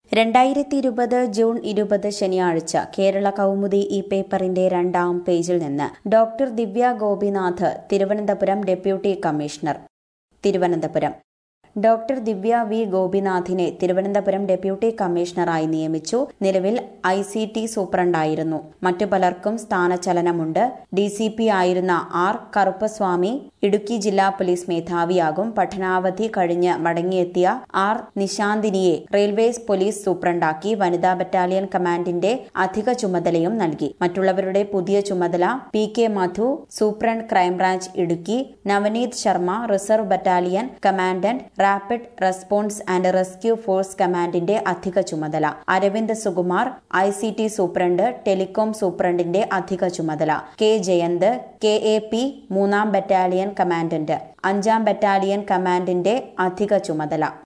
രണ്ടായിരത്തി ഇരുപത് ജൂൺ ഇരുപത് ശനിയാഴ്ച കേരള കൗമുദി ഈ പേപ്പറിന്റെ രണ്ടാം പേജിൽ നിന്ന് doctor Divya Gopinath Thiruvananthapuram deputy commissioner Thiruvananthapuram doctor Divya V ഗോപിനാഥിനെ തിരുവനന്തപുരം ഡെപ്യൂട്ടി കമ്മീഷണറായി നിയമിച്ചു നിലവിൽ ഐ സി ടി സൂപ്രണ്ടായിരുന്നു മറ്റു പലർക്കും സ്ഥാനചലനമുണ്ട് ഡി സി പി ആയിരുന്ന ആർ കറുപ്പസ്വാമി ഇടുക്കി ജില്ലാ പോലീസ് മേധാവിയാകും പഠനാവധി കഴിഞ്ഞ് മടങ്ങിയെത്തിയ ആർ നിശാന്തിനിയെ റെയിൽവേസ് പോലീസ് സൂപ്രണ്ടാക്കി വനിതാ ബറ്റാലിയൻ കമാൻഡിന്റെ അധിക ചുമതലയും നൽകി മറ്റുള്ളവരുടെ പുതിയ ചുമതല P K Madhu superintendent crime branch Idukki Navaneeth Sharma reserve battalion commandant rapid response and rescue force കമാൻഡിന്റെ അധിക ചുമതല Aravind Sukumar I C T superintendent telecom സൂപ്രണ്ടിന്റെ അധിക ചുമതല K Jayanth K A P മൂന്നാം ബറ്റാലിയൻ കമാൻഡന്റ് അഞ്ചാം ബറ്റാലിയൻ കമാൻഡിന്റെ അധിക ചുമതല